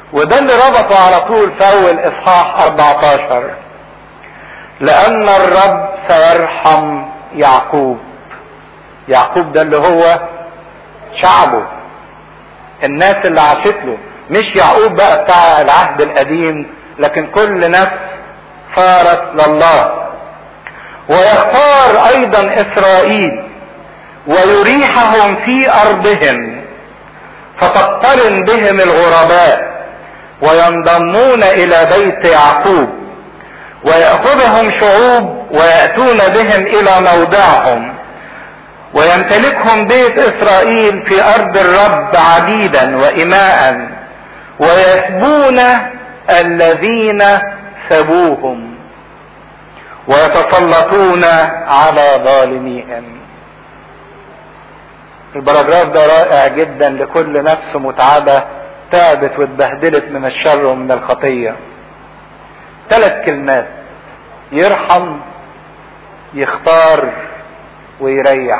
وده اللي ربطه على طول في اول اصحاح 14 لان الرب سيرحم يعقوب يعقوب ده اللي هو شعبه الناس اللي عاشت له مش يعقوب بقى بتاع العهد القديم لكن كل نفس صارت لله ويختار ايضا اسرائيل ويريحهم في ارضهم فتقترن بهم الغرباء وينضمون الى بيت يعقوب ويأخذهم شعوب ويأتون بهم الى موضعهم ويمتلكهم بيت اسرائيل في ارض الرب عبيدا واماء ويسبون الذين سبوهم ويتسلطون على ظالميهم البراجراف ده رائع جدا لكل نفس متعبة تعبت واتبهدلت من الشر ومن الخطية ثلاث كلمات يرحم يختار ويريح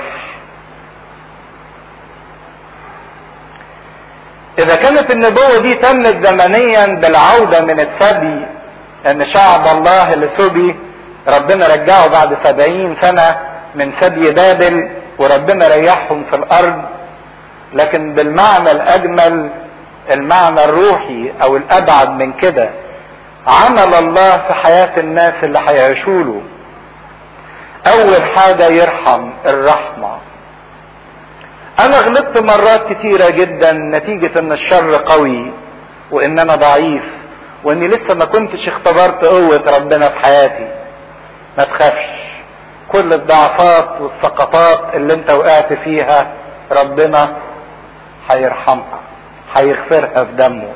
اذا كانت النبوة دي تمت زمنيا بالعودة من السبي ان شعب الله اللي سبي ربنا رجعه بعد سبعين سنة من سبي بابل وربنا ريحهم في الارض لكن بالمعنى الاجمل المعنى الروحي او الابعد من كده عمل الله في حياة الناس اللي هيعيشوا له اول حاجة يرحم الرحمة انا غلطت مرات كتيرة جدا نتيجة ان الشر قوي وان انا ضعيف واني لسه ما كنتش اختبرت قوة ربنا في حياتي ما تخافش كل الضعفات والسقطات اللي انت وقعت فيها ربنا هيرحمها هيغفرها بدمه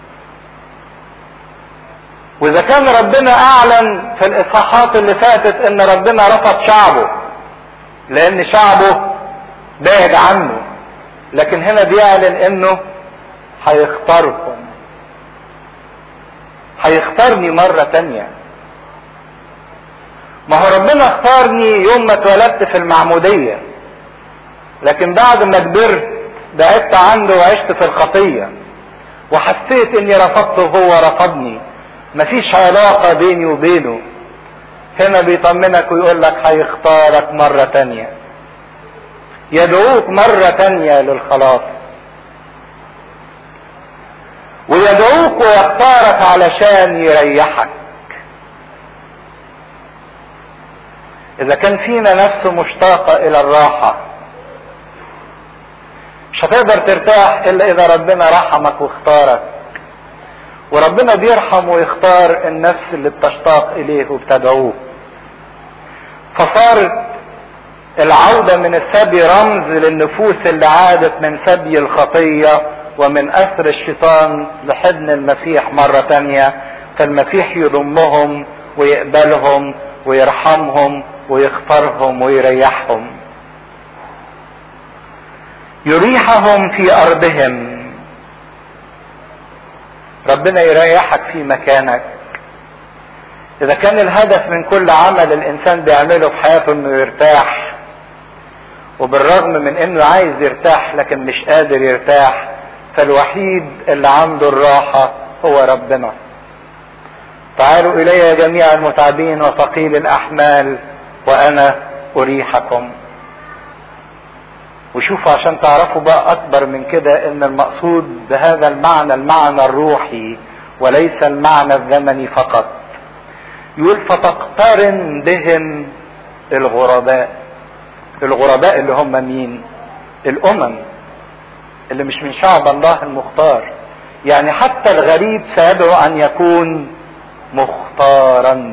واذا كان ربنا اعلن في الاصحاحات اللي فاتت ان ربنا رفض شعبه لان شعبه بعد عنه لكن هنا بيعلن انه هيختاركم هيختارني مرة تانية ما هو ربنا اختارني يوم ما اتولدت في المعمودية لكن بعد ما كبرت بعدت عنه وعشت في الخطية وحسيت اني رفضته وهو رفضني مفيش علاقة بيني وبينه هنا بيطمنك ويقول لك هيختارك مرة تانية يدعوك مرة تانية للخلاص ويدعوك ويختارك علشان يريحك اذا كان فينا نفس مشتاقة الى الراحة مش هتقدر ترتاح الا اذا ربنا رحمك واختارك وربنا بيرحم ويختار النفس اللي بتشتاق اليه وبتدعوه فصارت العودة من السبي رمز للنفوس اللي عادت من سبي الخطية ومن أثر الشيطان لحضن المسيح مرة تانية فالمسيح يضمهم ويقبلهم ويرحمهم ويختارهم ويريحهم يريحهم في أرضهم ربنا يريحك في مكانك إذا كان الهدف من كل عمل الإنسان بيعمله في حياته إنه يرتاح وبالرغم من إنه عايز يرتاح لكن مش قادر يرتاح فالوحيد اللي عنده الراحة هو ربنا تعالوا إلي جميع المتعبين وثقيل الأحمال وأنا أريحكم وشوفوا عشان تعرفوا بقى أكبر من كده إن المقصود بهذا المعنى المعنى الروحي وليس المعنى الزمني فقط يقول فتقترن بهم الغرباء الغرباء اللي هم مين الامم اللي مش من شعب الله المختار يعني حتى الغريب سيدعو ان يكون مختارا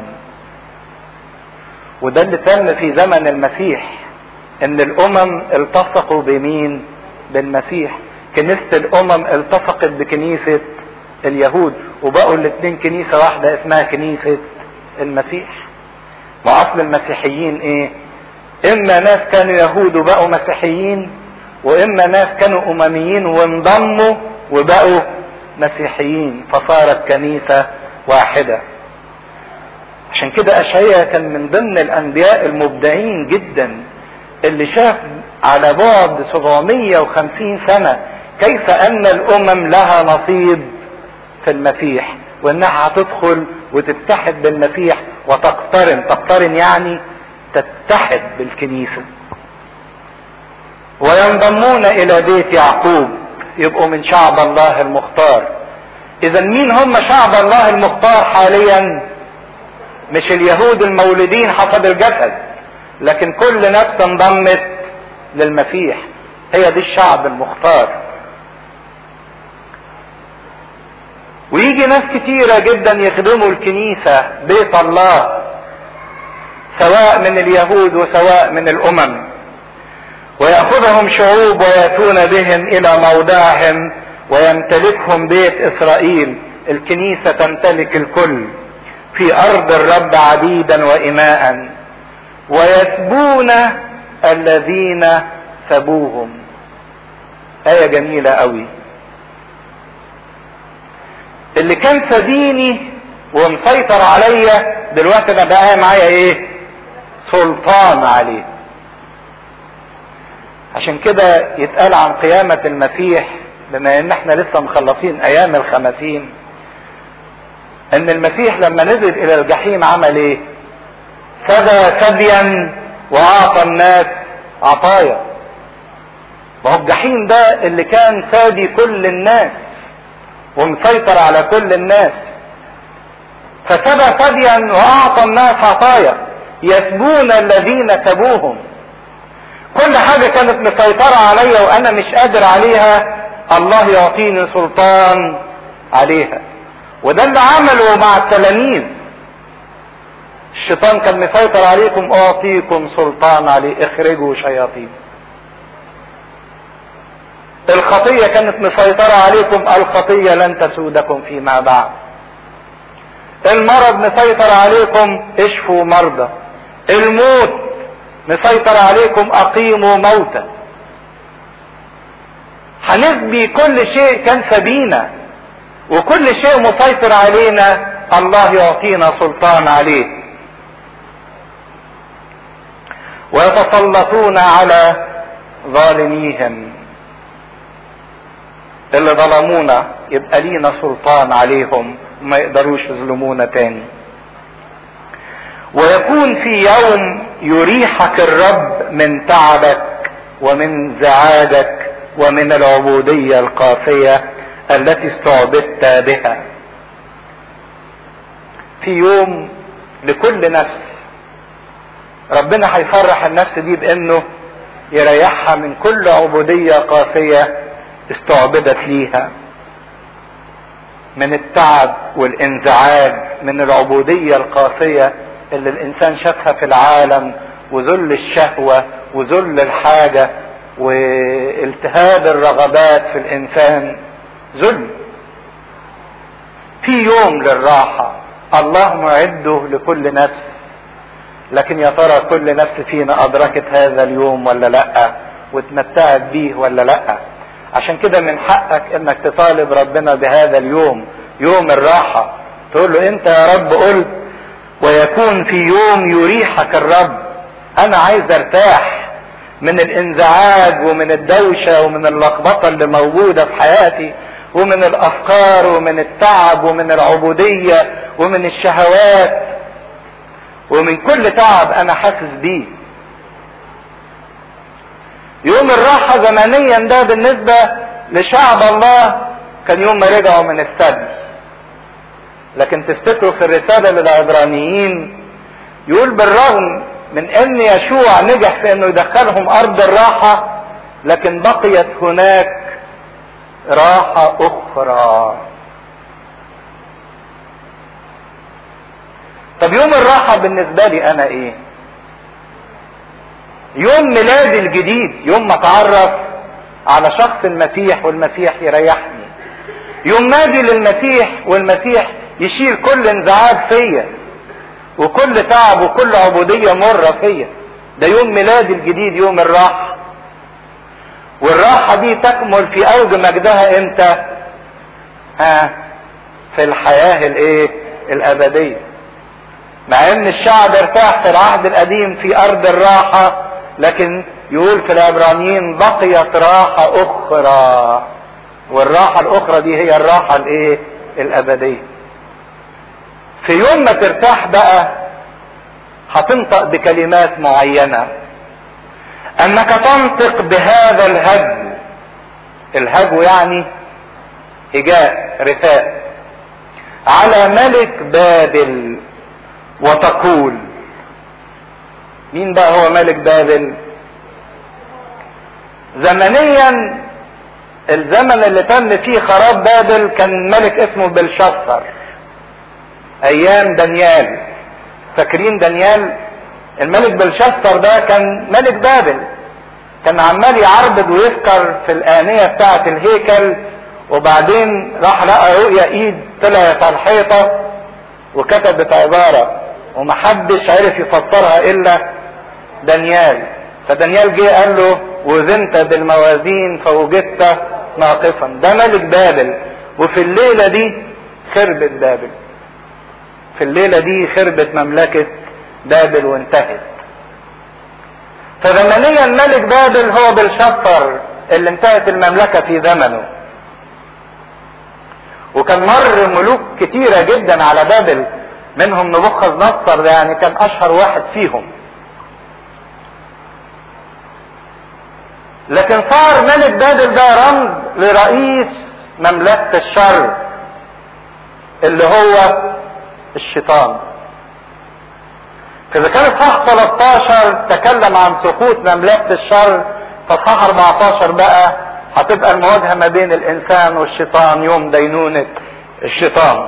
وده اللي تم في زمن المسيح ان الامم التصقوا بمين بالمسيح كنيسة الامم التصقت بكنيسة اليهود وبقوا الاتنين كنيسة واحدة اسمها كنيسة المسيح واصل المسيحيين ايه اما ناس كانوا يهود وبقوا مسيحيين واما ناس كانوا امميين وانضموا وبقوا مسيحيين فصارت كنيسة واحدة عشان كده اشعيا كان من ضمن الانبياء المبدعين جدا اللي شاف على بعد 750 سنة كيف ان الامم لها نصيب في المسيح وانها هتدخل وتتحد بالمسيح وتقترن تقترن يعني تتحد بالكنيسة وينضمون الى بيت يعقوب يبقوا من شعب الله المختار اذا مين هم شعب الله المختار حاليا مش اليهود المولودين حسب الجسد لكن كل نفس انضمت للمسيح هي دي الشعب المختار ويجي ناس كتيرة جدا يخدموا الكنيسة بيت الله سواء من اليهود وسواء من الامم ويأخذهم شعوب ويأتون بهم الى موضعهم ويمتلكهم بيت اسرائيل الكنيسة تمتلك الكل في ارض الرب عبيدا واماء ويسبون الذين سبوهم آية جميلة قوي اللي كان سديني ومسيطر عليا دلوقتي انا بقى معايا ايه سلطان عليه عشان كده يتقال عن قيامة المسيح بما ان احنا لسه مخلصين ايام الخمسين ان المسيح لما نزل الى الجحيم عمل ايه سدى سديا واعطى الناس عطايا ما هو الجحيم ده اللي كان سادي كل الناس ومسيطر على كل الناس فسبى سديا واعطى الناس عطايا يسبون الذين سبوهم كل حاجة كانت مسيطرة عليا وانا مش قادر عليها الله يعطيني سلطان عليها وده اللي عمله مع التلاميذ الشيطان كان مسيطر عليكم اعطيكم سلطان عليه اخرجوا شياطين الخطية كانت مسيطرة عليكم الخطية لن تسودكم فيما بعد المرض مسيطر عليكم اشفوا مرضى الموت مسيطر عليكم اقيموا موتى هنسبي كل شيء كان سبينا وكل شيء مسيطر علينا الله يعطينا سلطان عليه ويتسلطون على ظالميهم اللي ظلمونا يبقى لينا سلطان عليهم وما يقدروش يظلمونا تاني ويكون في يوم يريحك الرب من تعبك ومن زعاجك ومن العبودية القاسية التي استعبدت بها في يوم لكل نفس ربنا هيفرح النفس دي بانه يريحها من كل عبودية قاسية استعبدت ليها من التعب والانزعاج من العبودية القاسية اللي الانسان شافها في العالم وذل الشهوة وذل الحاجة والتهاب الرغبات في الانسان ذل في يوم للراحة الله معده لكل نفس لكن يا ترى كل نفس فينا ادركت هذا اليوم ولا لا واتمتعت بيه ولا لا عشان كده من حقك انك تطالب ربنا بهذا اليوم يوم الراحة تقول له انت يا رب قلت ويكون في يوم يريحك الرب انا عايز ارتاح من الانزعاج ومن الدوشة ومن اللخبطة اللي موجودة في حياتي ومن الافكار ومن التعب ومن العبودية ومن الشهوات ومن كل تعب انا حاسس بيه يوم الراحة زمنيا ده بالنسبة لشعب الله كان يوم ما رجعوا من السبي لكن تفتكروا في الرسالة للعبرانيين يقول بالرغم من ان يشوع نجح في انه يدخلهم ارض الراحة لكن بقيت هناك راحة اخرى طب يوم الراحة بالنسبة لي انا ايه يوم ميلادي الجديد يوم ما اتعرف على شخص المسيح والمسيح يريحني يوم ما اجي للمسيح والمسيح يشيل كل انزعاج فيا وكل تعب وكل عبودية مرة فيا ده يوم ميلادي الجديد يوم الراحة والراحة دي تكمل في اوج مجدها امتى ها في الحياة الايه الابدية مع ان الشعب ارتاح في العهد القديم في ارض الراحة لكن يقول في العبرانيين بقيت راحة اخرى والراحة الاخرى دي هي الراحة الايه الابديه في يوم ما ترتاح بقى هتنطق بكلمات معينه انك تنطق بهذا الهجو الهجو يعني هجاء رثاء على ملك بابل وتقول مين بقى هو ملك بابل زمنيا الزمن اللي تم فيه خراب بابل كان ملك اسمه بلشفر ايام دانيال فاكرين دانيال الملك بلشفر ده كان ملك بابل كان عمال يعربد ويسكر في الآنية بتاعة الهيكل وبعدين راح لقى رؤيا ايد طلعت على الحيطة وكتبت عبارة ومحدش عرف يفسرها الا دانيال فدانيال جه قال له وزنت بالموازين فوجدت ناقصا ده ملك بابل وفي الليلة دي خربت بابل في الليلة دي خربت مملكة بابل وانتهت فزمنيا ملك بابل هو بلشفر اللي انتهت المملكة في زمنه وكان مر ملوك كتيرة جدا على بابل منهم نبوخذ نصر ده يعني كان اشهر واحد فيهم لكن صار ملك بابل ده رمز لرئيس مملكة الشر اللي هو الشيطان فإذا كان اصحاح 13 تكلم عن سقوط مملكة الشر فاصحاح 14 بقى هتبقى المواجهة ما بين الإنسان والشيطان يوم دينونة الشيطان.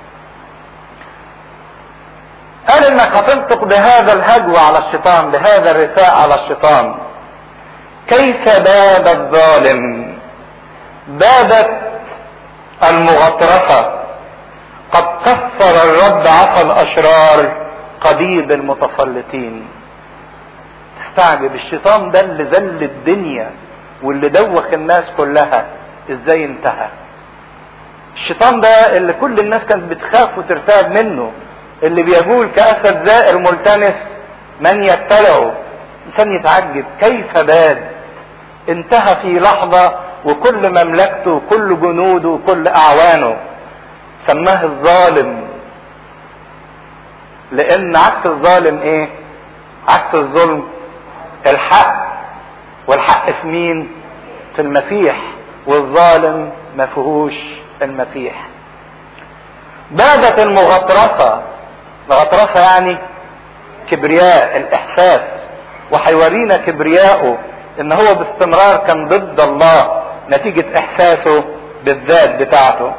قال إنك هتنطق بهذا الهجو على الشيطان بهذا الرثاء على الشيطان. كيف باد الظالم بادت المغطرسة قد كفر الرب عصا الأشرار قضيب المتسلطين تستعجب الشيطان ده اللي ذل الدنيا واللي دوخ الناس كلها ازاي انتهى الشيطان ده اللي كل الناس كانت بتخاف وترتعب منه اللي بيقول كأسد زائر ملتمس من يبتلعه انسان يتعجب كيف باد انتهى في لحظة وكل مملكته وكل جنوده وكل اعوانه سماه الظالم لان عكس الظالم ايه عكس الظلم الحق والحق في مين في المسيح والظالم ما فيهوش المسيح بادت المغطرسة الغطرسة يعني كبرياء الاحساس وهيورينا كبرياءه ان هو باستمرار كان ضد الله نتيجة احساسه بالذات بتاعته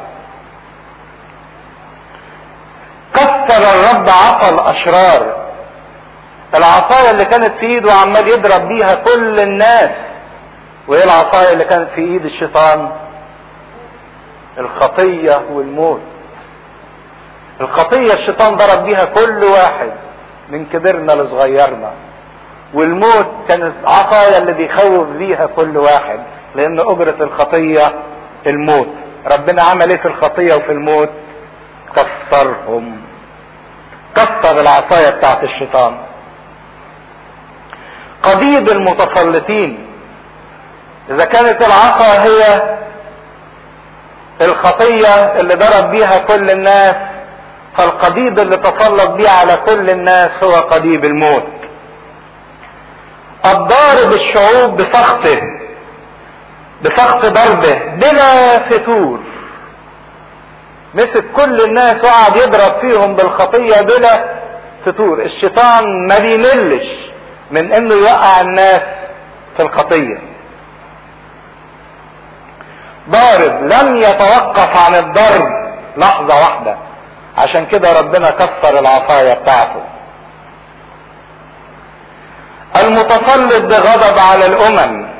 كسر الرب عصا الاشرار العصاية اللي كانت في ايده عمال يضرب بيها كل الناس وايه العصاية اللي كانت في ايد الشيطان الخطية والموت الخطية الشيطان ضرب بيها كل واحد من كبرنا لصغيرنا والموت كانت عصاية اللي بيخوف بيها كل واحد لان اجرة الخطية الموت ربنا عمل ايه في الخطية وفي الموت كسرهم كسر العصاية بتاعت الشيطان قضيب المتسلطين اذا كانت العصا هي الخطية اللي ضرب بيها كل الناس فالقضيب اللي تسلط بيه على كل الناس هو قضيب الموت الضارب الشعوب بسخطه بسخط ضربه بلا فتور مسك كل الناس وقعد يضرب فيهم بالخطية بلا فتور الشيطان ما بيملش من انه يوقع الناس في الخطية ضارب لم يتوقف عن الضرب لحظة واحدة عشان كده ربنا كسر العصاية بتاعته المتسلط بغضب على الامم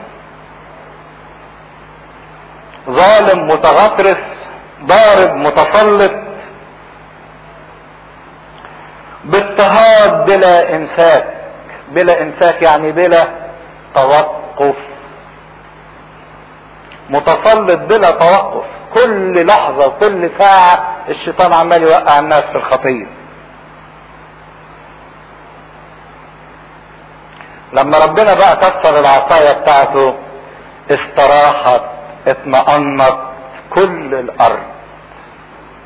ظالم متغطرس ضارب متسلط باضطهاد بلا امساك بلا امساك يعني بلا توقف متسلط بلا توقف كل لحظة وكل ساعة الشيطان عمال يوقع الناس في الخطية لما ربنا بقى كسر العصاية بتاعته استراحت اطمأنت كل الارض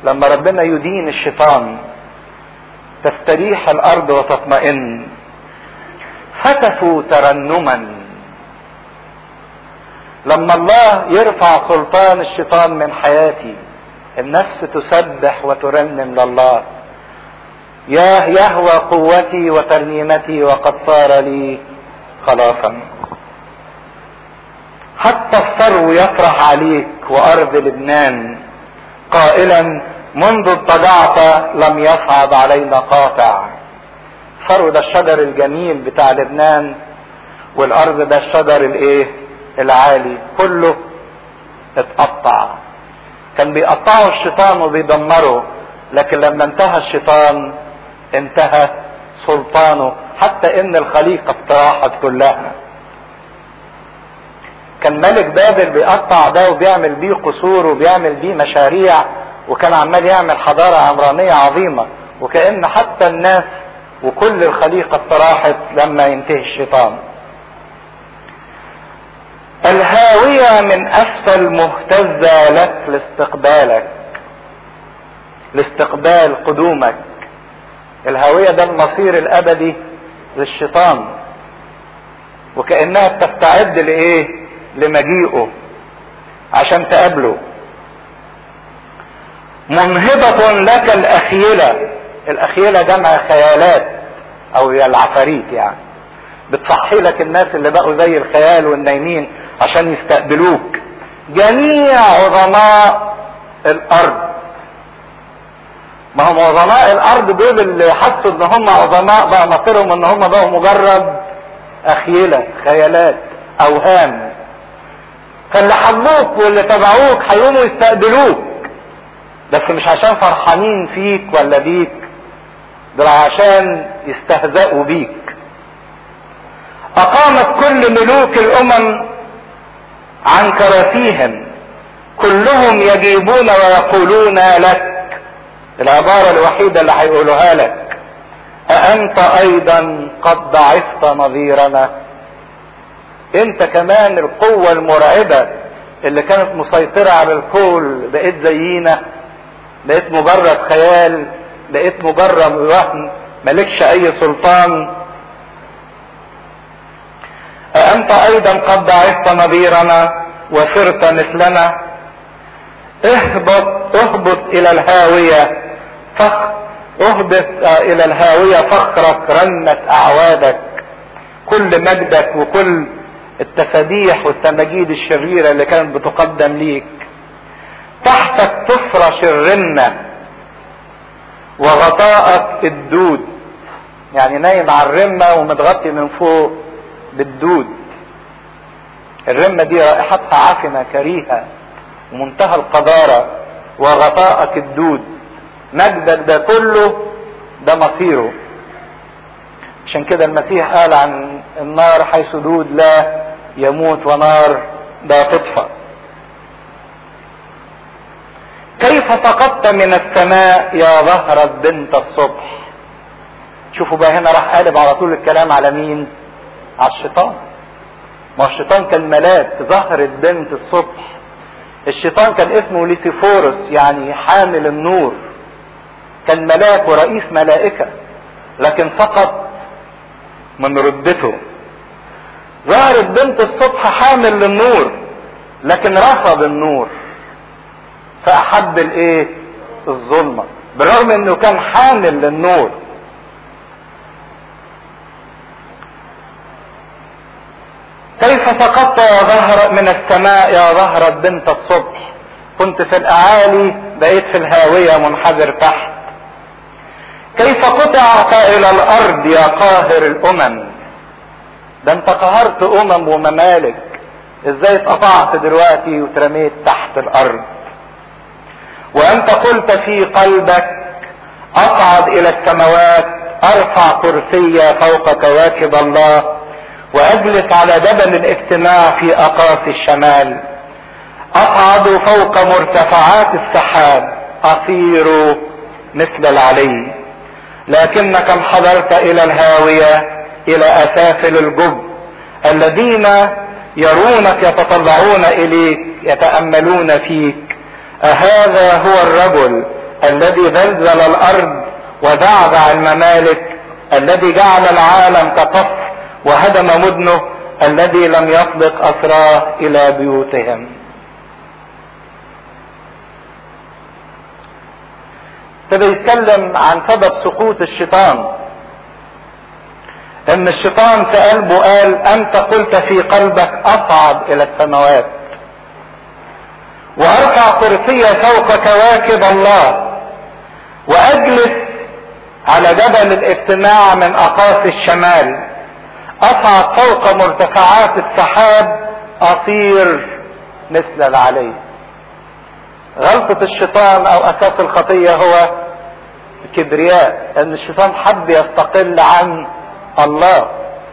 لما ربنا يدين الشيطان تستريح الارض وتطمئن هتفوا ترنما لما الله يرفع سلطان الشيطان من حياتي النفس تسبح وترنم لله يا يهوى قوتي وترنيمتي وقد صار لي خلاصا حتى الثرو يفرح عليك وارض لبنان قائلا منذ اضطجعت لم يصعد علينا قاطع الثرو ده الشجر الجميل بتاع لبنان والارض ده الشجر الايه العالي كله اتقطع كان بيقطعه الشيطان وبيدمره لكن لما انتهى الشيطان انتهى سلطانه حتى ان الخليقة استراحت كلها كان ملك بابل بيقطع ده وبيعمل بيه قصور وبيعمل بيه مشاريع وكان عمال يعمل حضارة عمرانية عظيمة وكأن حتى الناس وكل الخليقة استراحت لما ينتهي الشيطان الهاوية من اسفل مهتزة لك لاستقبالك لاستقبال قدومك الهاوية ده المصير الابدي للشيطان وكأنها بتستعد لايه لمجيئه عشان تقابله منهضة لك الاخيلة الاخيلة جمع خيالات او هي العفاريت يعني بتصحي لك الناس اللي بقوا زي الخيال والنايمين عشان يستقبلوك جميع عظماء الارض ما هم عظماء الارض دول اللي حسوا ان هم عظماء بقى مصيرهم ان هم بقوا مجرد اخيلة خيالات اوهام فاللي حبوك واللي تبعوك هيقوموا يستقبلوك بس مش عشان فرحانين فيك ولا بيك دول عشان يستهزئوا بيك اقامت كل ملوك الامم عن كراسيهم كلهم يجيبون ويقولون لك العبارة الوحيدة اللي هيقولوها لك أأنت أيضا قد ضعفت نظيرنا أنت كمان القوة المرعبة اللي كانت مسيطرة على الكل بقيت زينا بقيت مجرد خيال بقيت مجرد وهم مالكش أي سلطان أأنت أيضا قد ضعفت نظيرنا وصرت مثلنا اهبط اهبط إلى الهاوية فخ اهبط إلى الهاوية فخرك رنت أعوادك كل مجدك وكل التفاديح والتماجيد الشريرة اللي كانت بتقدم ليك تحتك تفرش الرنة وغطاءك الدود يعني نايم على الرمة ومتغطي من فوق بالدود الرمة دي رائحتها عفنة كريهة ومنتهى القذارة وغطاءك الدود مجدك ده كله ده مصيره عشان كده المسيح قال عن النار حيث دود لا يموت ونار لا تطفأ كيف سقطت من السماء يا ظهرة بنت الصبح شوفوا بقى هنا راح قالب على طول الكلام على مين على الشيطان ما الشيطان كان ملاك ظهرت بنت الصبح الشيطان كان اسمه ليسيفورس يعني حامل النور كان ملاك ورئيس ملائكة لكن سقط من ردته ظهرت بنت الصبح حامل للنور لكن رفض النور فأحب الايه الظلمة بالرغم انه كان حامل للنور كيف سقطت يا ظهر من السماء يا ظهر بنت الصبح كنت في الاعالي بقيت في الهاوية منحدر تحت كيف قطعت الى الارض يا قاهر الامم ده انت قهرت امم وممالك ازاي اتقطعت دلوقتي وترميت تحت الارض وانت قلت في قلبك اصعد الى السماوات ارفع كرسي فوق كواكب الله واجلس على جبل الاجتماع في اقاصي الشمال اصعد فوق مرتفعات السحاب اطير مثل العلي لكنك انحدرت الى الهاوية الى اسافل الجب الذين يرونك يتطلعون اليك يتأملون فيك أهذا هو الرجل الذي زلزل الارض ودعدع الممالك الذي جعل العالم كقصر وهدم مدنه الذي لم يطلق اسراه الى بيوتهم ابتدى يتكلم عن سبب سقوط الشيطان ان الشيطان في قلبه قال انت قلت في قلبك اصعد الى السماوات وارفع كرسي فوق كواكب الله واجلس على جبل الاجتماع من اقاصي الشمال اصعد فوق مرتفعات السحاب اطير مثل العلي غلطة الشيطان او اساس الخطية هو الكبرياء ان الشيطان حب يستقل عن الله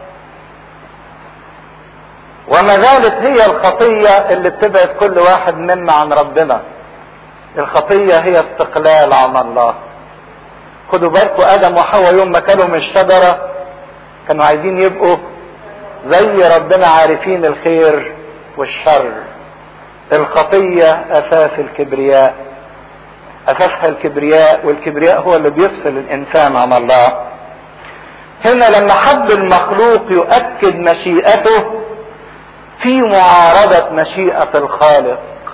وما زالت هي الخطية اللي بتبعد كل واحد منا عن ربنا الخطية هي استقلال عن الله خدوا بالكم ادم وحواء يوم ما كانوا من الشجرة كانوا عايزين يبقوا زي ربنا عارفين الخير والشر الخطية اساس الكبرياء اساسها الكبرياء والكبرياء هو اللي بيفصل الانسان عن الله هنا لما حب المخلوق يؤكد مشيئته في معارضة مشيئة الخالق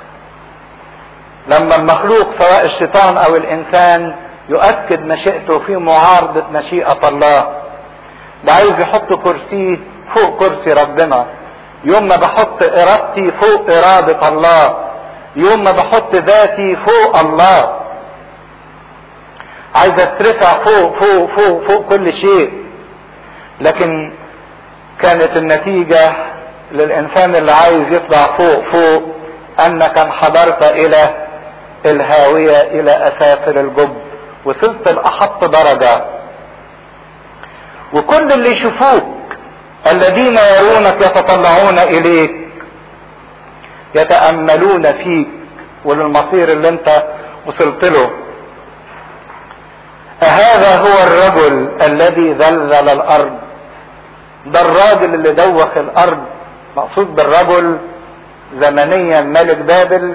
لما المخلوق سواء الشيطان او الانسان يؤكد مشيئته في معارضة مشيئة الله ده عايز يحط كرسيه فوق كرسي ربنا يوم ما بحط ارادتي فوق ارادة الله يوم ما بحط ذاتي فوق الله عايز اترفع فوق فوق فوق فوق كل شيء لكن كانت النتيجة للإنسان اللي عايز يطلع فوق فوق أنك انحدرت إلى الهاوية إلى أسافل الجب وصلت لأحط درجة وكل اللي يشوفوك الذين يرونك يتطلعون إليك يتأملون فيك وللمصير اللي انت وصلت له أهذا هو الرجل الذي ذلذل الأرض ده الراجل اللي دوخ الارض مقصود بالرجل زمنيا ملك بابل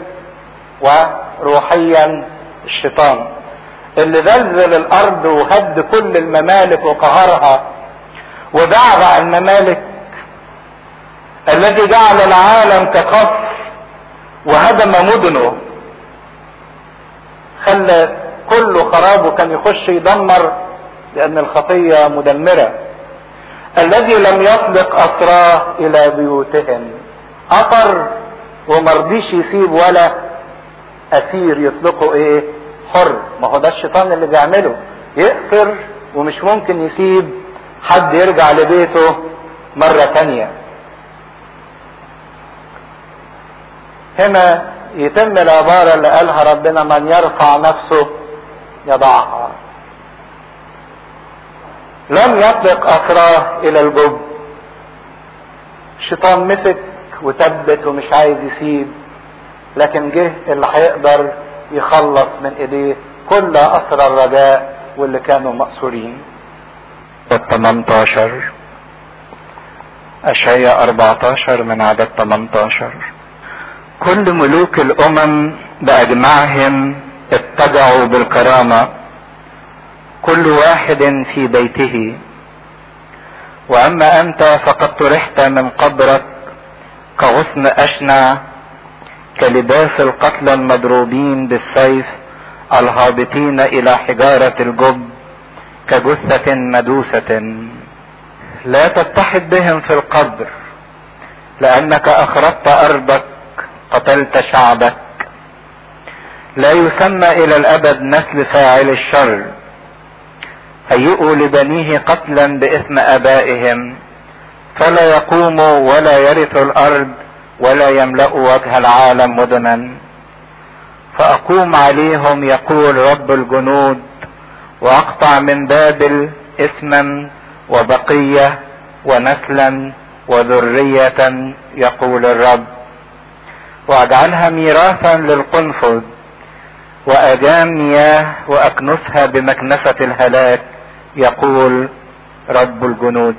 وروحيا الشيطان اللي زلزل الارض وهد كل الممالك وقهرها ودعرع الممالك الذي جعل العالم كقصر وهدم مدنه خلى كل خرابه كان يخش يدمر لان الخطيه مدمره الذي لم يطلق أسراه إلى بيوتهم أطر ومرضيش يسيب ولا أسير يطلقه إيه حر ما هو ده الشيطان اللي بيعمله يقصر ومش ممكن يسيب حد يرجع لبيته مرة تانية هنا يتم العبارة اللي قالها ربنا من يرفع نفسه يضعها لم يطلق أسراه إلى الجب الشيطان مسك وثبت ومش عايز يسيب لكن جه اللي هيقدر يخلص من ايديه كل أسرى الرجاء واللي كانوا مأسورين 18 أشعية 14 من عدد 18 كل ملوك الأمم بأجمعهم اتجعوا بالكرامة كل واحد في بيته واما انت فقد طرحت من قبرك كغصن اشنع كلباس القتلى المضروبين بالسيف الهابطين الى حجارة الجب كجثة مدوسة لا تتحد بهم في القبر لانك اخرجت ارضك قتلت شعبك لا يسمى الى الابد نسل فاعل الشر هيئوا لبنيه قتلا باثم ابائهم فلا يقوموا ولا يرثوا الارض ولا يملأوا وجه العالم مدنا فاقوم عليهم يقول رب الجنود واقطع من بابل اسما وبقية ونسلا وذرية يقول الرب واجعلها ميراثا للقنفذ واجام مياه واكنسها بمكنسة الهلاك يقول رب الجنود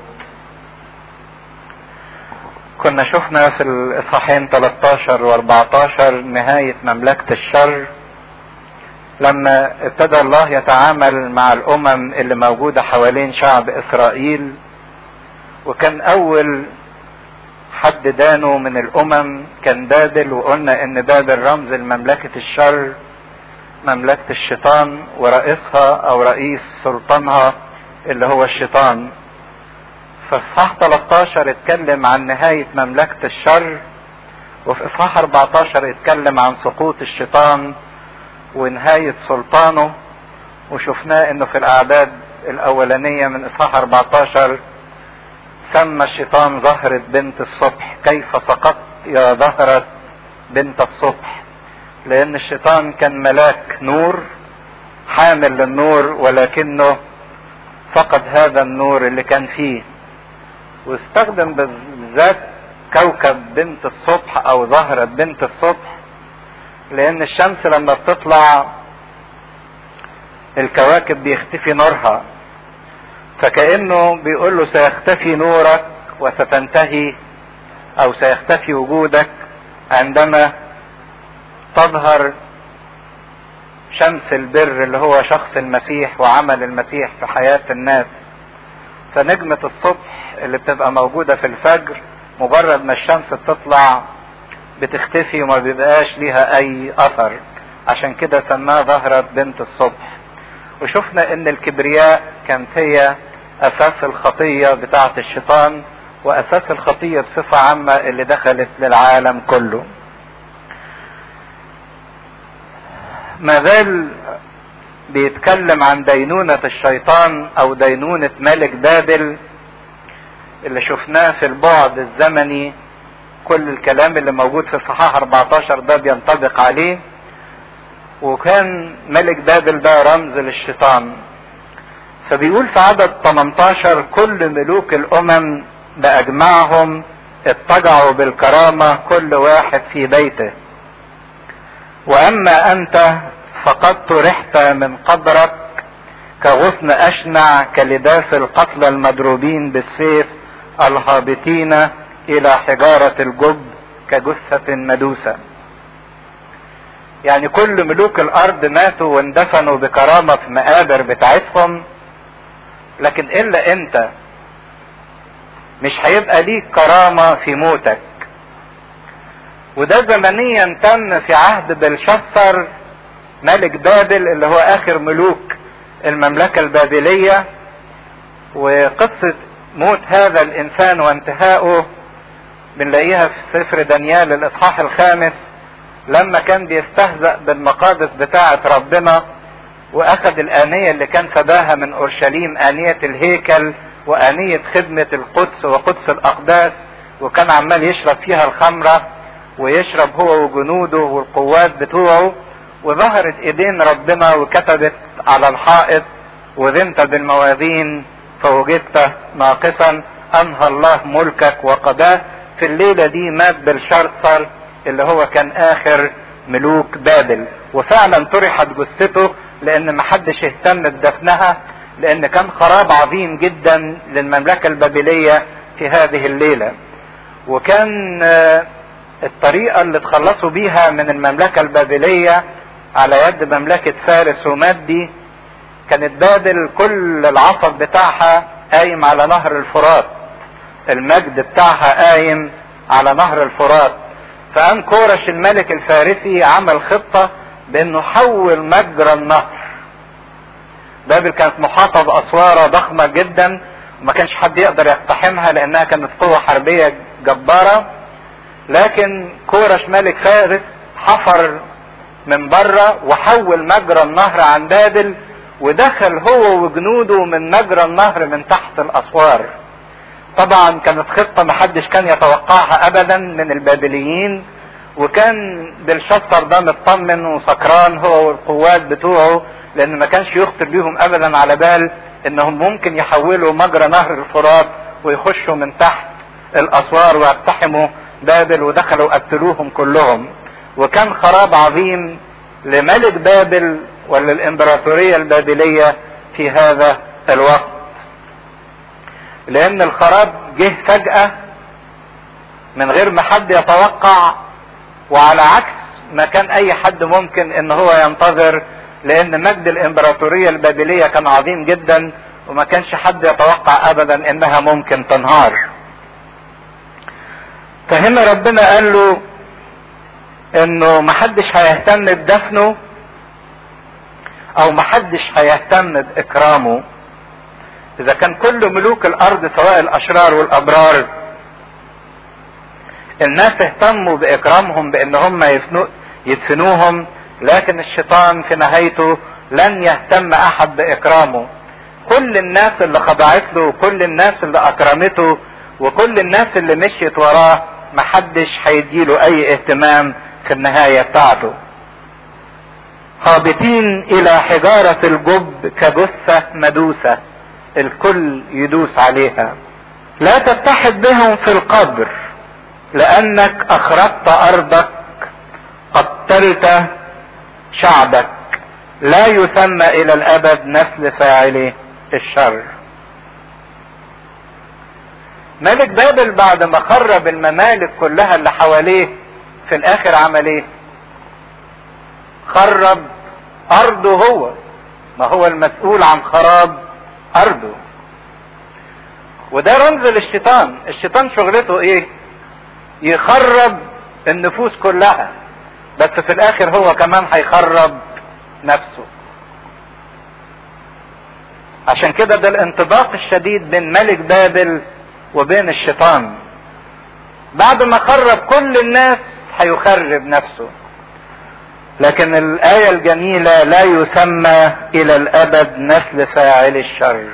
كنا شفنا في الاصحاحين 13 و14 نهاية مملكة الشر لما ابتدى الله يتعامل مع الامم اللي موجودة حوالين شعب اسرائيل وكان اول حد دانه من الامم كان بابل وقلنا ان بابل رمز لمملكة الشر مملكة الشيطان ورئيسها او رئيس سلطانها اللي هو الشيطان ففي اصحاح 13 اتكلم عن نهاية مملكة الشر وفي اصحاح 14 اتكلم عن سقوط الشيطان ونهاية سلطانه وشفناه انه في الاعداد الاولانية من اصحاح 14 سمى الشيطان زهرة بنت الصبح كيف سقطت يا زهرة بنت الصبح لان الشيطان كان ملاك نور حامل للنور ولكنه فقد هذا النور اللي كان فيه واستخدم بالذات كوكب بنت الصبح او زهرة بنت الصبح لان الشمس لما بتطلع الكواكب بيختفي نورها فكأنه بيقول له سيختفي نورك وستنتهي او سيختفي وجودك عندما تظهر شمس البر اللي هو شخص المسيح وعمل المسيح في حياة الناس فنجمة الصبح اللي بتبقى موجودة في الفجر مجرد ما الشمس بتطلع بتختفي وما بيبقاش ليها اي اثر عشان كده سماها زهرة بنت الصبح وشفنا ان الكبرياء كانت هي اساس الخطية بتاعة الشيطان واساس الخطية بصفة عامة اللي دخلت للعالم كله ما زال بيتكلم عن دينونة الشيطان او دينونة ملك بابل اللي شفناه في البعد الزمني كل الكلام اللي موجود في صحاح 14 ده بينطبق عليه وكان ملك بابل ده رمز للشيطان فبيقول في عدد 18 كل ملوك الامم باجمعهم اتجعوا بالكرامة كل واحد في بيته واما انت فقد طرحت من قبرك كغصن اشنع كلباس القتلى المضروبين بالسيف الهابطين الى حجارة الجب كجثة مدوسة يعني كل ملوك الارض ماتوا واندفنوا بكرامة في مقابر بتاعتهم لكن الا انت مش هيبقى ليك كرامة في موتك وده زمنيا تم في عهد بلشسر ملك بابل اللي هو اخر ملوك المملكة البابلية وقصة موت هذا الانسان وانتهائه بنلاقيها في سفر دانيال الاصحاح الخامس لما كان بيستهزأ بالمقادس بتاعة ربنا واخذ الآنية اللي كان سباها من اورشليم آنية الهيكل وآنية خدمة القدس وقدس الاقداس وكان عمال يشرب فيها الخمرة ويشرب هو وجنوده والقوات بتوعه وظهرت ايدين ربنا وكتبت على الحائط وذنت بالموازين فوجدت ناقصا انهى الله ملكك وقضاه في الليلة دي مات بلشرصر اللي هو كان اخر ملوك بابل وفعلا طرحت جثته لان محدش اهتم بدفنها لان كان خراب عظيم جدا للمملكة البابلية في هذه الليلة وكان الطريقة اللي تخلصوا بيها من المملكة البابلية على يد مملكة فارس ومادي كانت بابل كل العصب بتاعها قايم على نهر الفرات المجد بتاعها قايم على نهر الفرات فقام كورش الملك الفارسي عمل خطة بانه حول مجرى النهر بابل كانت محاطة باسوارة ضخمة جدا وما كانش حد يقدر يقتحمها لانها كانت قوة حربية جبارة لكن كورش ملك فارس حفر من بره وحول مجرى النهر عن بابل ودخل هو وجنوده من مجرى النهر من تحت الاسوار طبعا كانت خطة محدش كان يتوقعها ابدا من البابليين وكان بالشطر ده مطمن وسكران هو والقوات بتوعه لان ما كانش يخطر بيهم ابدا على بال انهم ممكن يحولوا مجرى نهر الفرات ويخشوا من تحت الاسوار ويقتحموا بابل ودخلوا قتلوهم كلهم وكان خراب عظيم لملك بابل وللامبراطورية البابلية في هذا الوقت لان الخراب جه فجأة من غير ما حد يتوقع وعلى عكس ما كان اي حد ممكن ان هو ينتظر لان مجد الامبراطورية البابلية كان عظيم جدا وما كانش حد يتوقع ابدا انها ممكن تنهار فهنا ربنا قال له انه محدش هيهتم بدفنه او محدش هيهتم باكرامه اذا كان كل ملوك الارض سواء الاشرار والابرار الناس اهتموا باكرامهم بان هم يدفنوهم لكن الشيطان في نهايته لن يهتم احد باكرامه كل الناس اللي خضعت له وكل الناس اللي اكرمته وكل الناس اللي مشيت وراه محدش هيديله اي اهتمام في النهاية بتاعته هابطين الى حجارة الجب كجثة مدوسة الكل يدوس عليها لا تتحد بهم في القبر لانك اخرجت ارضك قتلت شعبك لا يسمى الى الابد نسل فاعلي الشر ملك بابل بعد ما خرب الممالك كلها اللي حواليه في الاخر عمل ايه خرب ارضه هو ما هو المسؤول عن خراب ارضه وده رمز للشيطان الشيطان شغلته ايه يخرب النفوس كلها بس في الاخر هو كمان هيخرب نفسه عشان كده ده الانطباق الشديد بين ملك بابل وبين الشيطان بعد ما خرب كل الناس هيخرب نفسه لكن الآية الجميلة لا يسمى إلى الأبد نسل فاعل الشر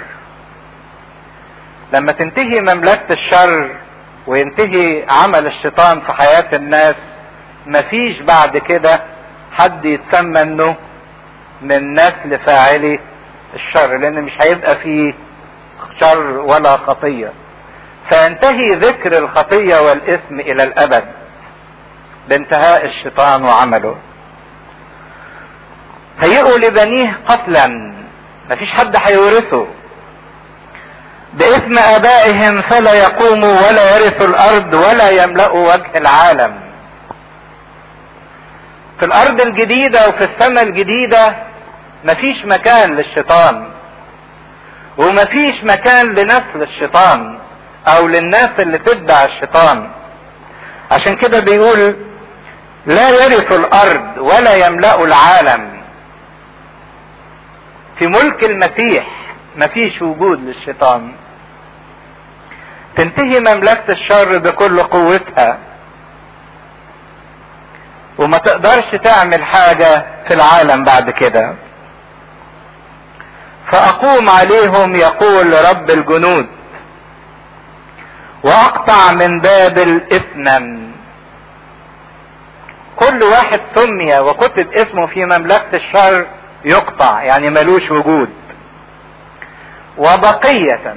لما تنتهي مملكة الشر وينتهي عمل الشيطان في حياة الناس مفيش بعد كده حد يتسمى انه من نسل فاعلي الشر لان مش هيبقى فيه شر ولا خطية فينتهي ذكر الخطية والاثم الى الابد بانتهاء الشيطان وعمله هيئوا لبنيه قتلا مفيش حد هيورثه باسم ابائهم فلا يقوموا ولا يرثوا الارض ولا يملأوا وجه العالم في الارض الجديدة وفي السماء الجديدة مفيش مكان للشيطان ومفيش مكان لنسل الشيطان او للناس اللي تتبع الشيطان عشان كده بيقول لا يرثوا الارض ولا يملأوا العالم في ملك المسيح مفيش وجود للشيطان تنتهي مملكة الشر بكل قوتها وما تقدرش تعمل حاجة في العالم بعد كده فأقوم عليهم يقول رب الجنود وأقطع من بابل إثما كل واحد سمي وكتب اسمه في مملكة الشر يقطع يعني ملوش وجود وبقية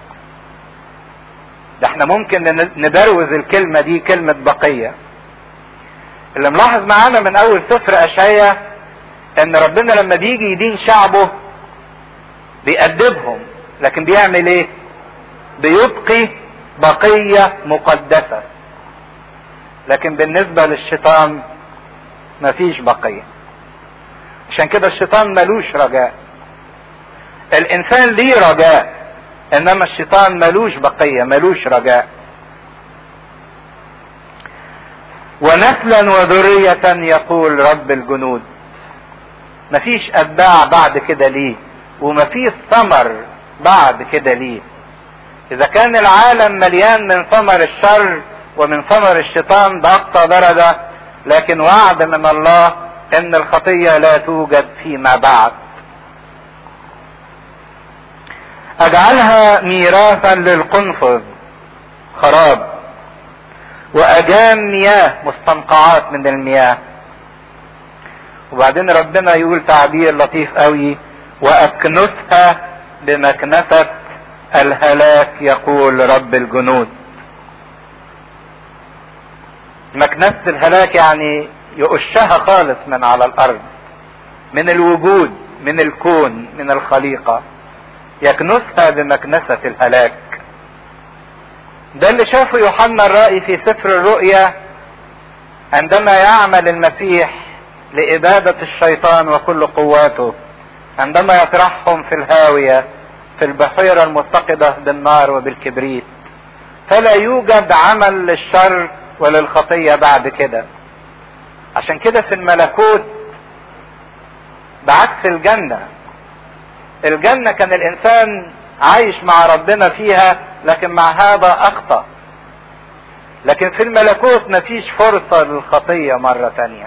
ده احنا ممكن نبروز الكلمة دي كلمة بقية اللي ملاحظ معانا من اول سفر اشعيا ان ربنا لما بيجي يدين شعبه بيأدبهم لكن بيعمل ايه بيبقي بقية مقدسة لكن بالنسبة للشيطان مفيش بقية عشان كده الشيطان ملوش رجاء الانسان ليه رجاء انما الشيطان ملوش بقية ملوش رجاء ونسلا وذرية يقول رب الجنود مفيش اتباع بعد كده ليه ومفيش ثمر بعد كده ليه اذا كان العالم مليان من ثمر الشر ومن ثمر الشيطان باقصى درجة لكن وعد من الله ان الخطية لا توجد فيما بعد اجعلها ميراثا للقنفذ خراب واجام مياه مستنقعات من المياه وبعدين ربنا يقول تعبير لطيف قوي واكنسها بمكنسة الهلاك يقول رب الجنود مكنسة الهلاك يعني يقشها خالص من على الارض من الوجود من الكون من الخليقة يكنسها بمكنسة الهلاك ده اللي شافه يوحنا الرائي في سفر الرؤيا عندما يعمل المسيح لإبادة الشيطان وكل قواته عندما يطرحهم في الهاوية في البحيرة المتقدة بالنار وبالكبريت فلا يوجد عمل للشر وللخطية بعد كده عشان كده في الملكوت بعكس الجنة الجنة كان الإنسان عايش مع ربنا فيها لكن مع هذا أخطأ لكن في الملكوت مفيش فرصة للخطية مرة تانية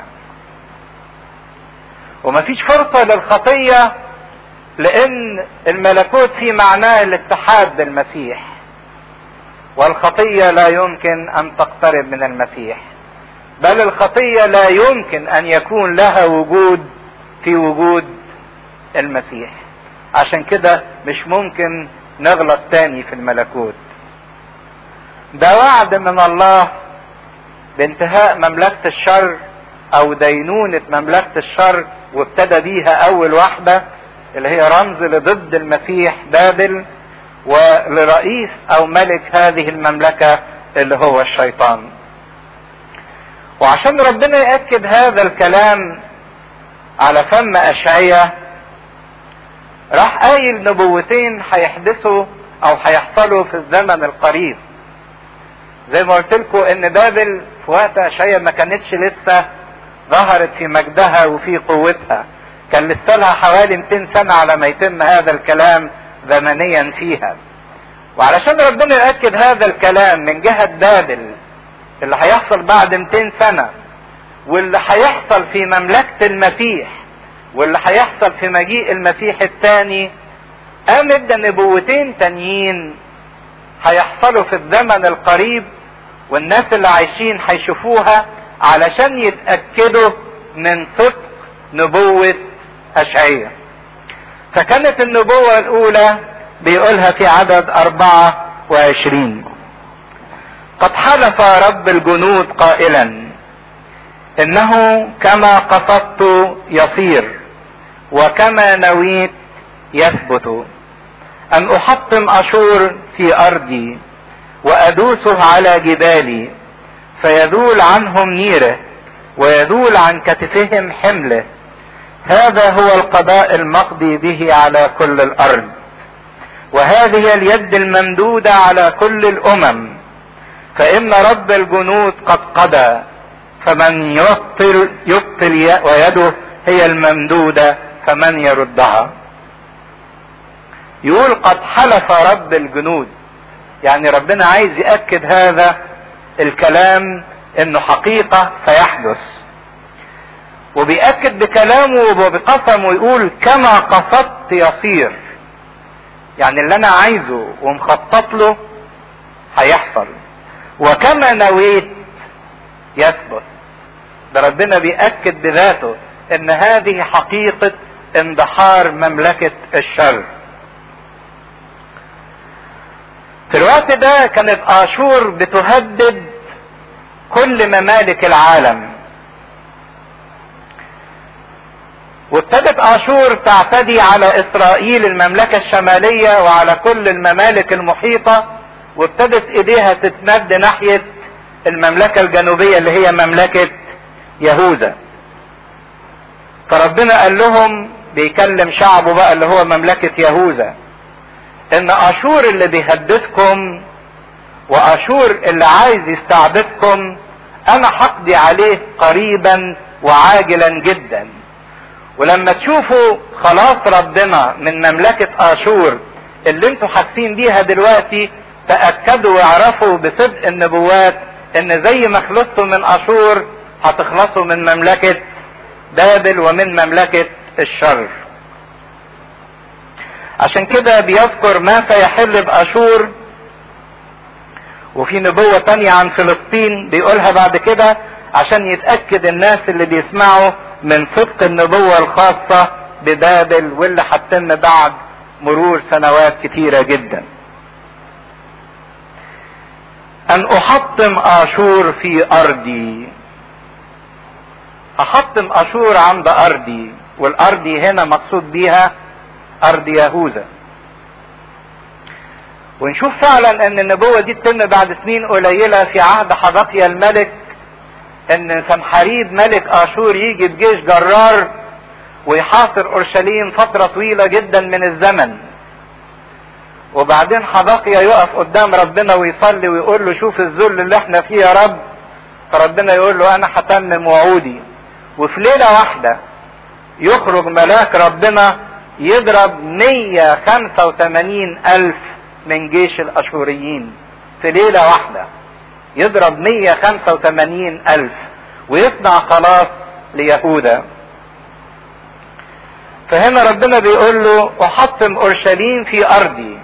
ومفيش فرصة للخطية لأن الملكوت في معناه الاتحاد بالمسيح والخطية لا يمكن أن تقترب من المسيح بل الخطية لا يمكن أن يكون لها وجود في وجود المسيح عشان كده مش ممكن نغلط تاني في الملكوت ده وعد من الله بانتهاء مملكة الشر او دينونة مملكة الشر وابتدى بيها اول واحدة اللي هي رمز لضد المسيح بابل ولرئيس او ملك هذه المملكة اللي هو الشيطان وعشان ربنا يأكد هذا الكلام على فم اشعية راح قايل نبوتين هيحدثوا او هيحصلوا في الزمن القريب زي ما قلت لكم ان بابل في وقت اشعيا ما كانتش لسه ظهرت في مجدها وفي قوتها كان لسه لها حوالي 200 سنة على ما يتم هذا الكلام زمنيا فيها وعلشان ربنا يأكد هذا الكلام من جهة بابل اللي هيحصل بعد 200 سنة واللي هيحصل في مملكة المسيح واللي هيحصل في مجيء المسيح الثاني قام ادى نبوتين تانيين هيحصلوا في الزمن القريب والناس اللي عايشين هيشوفوها علشان يتأكدوا من صدق نبوة أشعية فكانت النبوة الأولى بيقولها في عدد أربعة وعشرين قد حلف رب الجنود قائلا إنه كما قصدت يصير وكما نويت يثبت أن أحطم أشور في أرضي وأدوسه على جبالي فيذول عنهم نيره ويذول عن كتفهم حمله هذا هو القضاء المقضي به على كل الأرض وهذه اليد الممدودة على كل الأمم فإن رب الجنود قد قضى فمن يبطل يبطل ويده هي الممدودة فمن يردها يقول قد حلف رب الجنود يعني ربنا عايز يأكد هذا الكلام انه حقيقة سيحدث وبيأكد بكلامه وبقسمه يقول كما قصدت يصير يعني اللي انا عايزه ومخطط له هيحصل وكما نويت يثبت ده ربنا بيأكد بذاته ان هذه حقيقة اندحار مملكة الشر في الوقت ده كانت اشور بتهدد كل ممالك العالم وابتدت اشور تعتدي على اسرائيل المملكة الشمالية وعلى كل الممالك المحيطة وابتدت ايديها تتمد ناحية المملكة الجنوبية اللي هي مملكة يهوذا فربنا قال لهم بيكلم شعبه بقى اللي هو مملكة يهوذا ان اشور اللي بيهددكم واشور اللي عايز يستعبدكم انا هقضي عليه قريبا وعاجلا جدا ولما تشوفوا خلاص ربنا من مملكة اشور اللي انتوا حاسين بيها دلوقتي تأكدوا واعرفوا بصدق النبوات ان زي ما خلصتوا من اشور هتخلصوا من مملكة بابل ومن مملكة الشر عشان كده بيذكر ما سيحل باشور وفي نبوة تانية عن فلسطين بيقولها بعد كده عشان يتأكد الناس اللي بيسمعوا من صدق النبوة الخاصة ببابل واللي هتتم بعد مرور سنوات كتيرة جدا ان احطم اشور في ارضي احطم اشور عند ارضي والارضي هنا مقصود بيها ارض يهوذا ونشوف فعلا ان النبوة دي تتم بعد سنين قليلة في عهد حبقيا الملك ان سمحريب ملك اشور يجي بجيش جرار ويحاصر اورشليم فترة طويلة جدا من الزمن وبعدين حبقيا يقف قدام ربنا ويصلي ويقول له شوف الذل اللي احنا فيه يا رب فربنا يقول له انا هتمم وعودي وفي ليلة واحدة يخرج ملاك ربنا يضرب 185 ألف من جيش الأشوريين في ليلة واحدة يضرب 185 ألف ويصنع خلاص ليهوذا فهنا ربنا بيقول له أحطم أورشليم في أرضي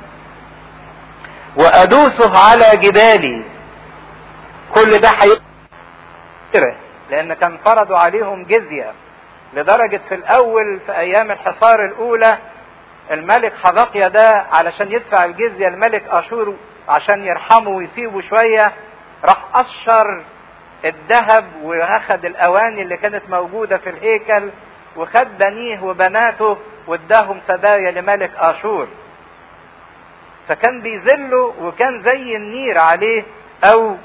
وأدوسه على جبالي كل ده حيقره لأن كان فرضوا عليهم جزية لدرجة في الأول في أيام الحصار الأولى الملك حبقيا ده علشان يدفع الجزية الملك أشور عشان يرحمه ويسيبه شوية راح قشر الذهب واخد الأواني اللي كانت موجودة في الهيكل وخد بنيه وبناته واداهم سبايا لملك اشور فكان بيذله وكان زي النير عليه او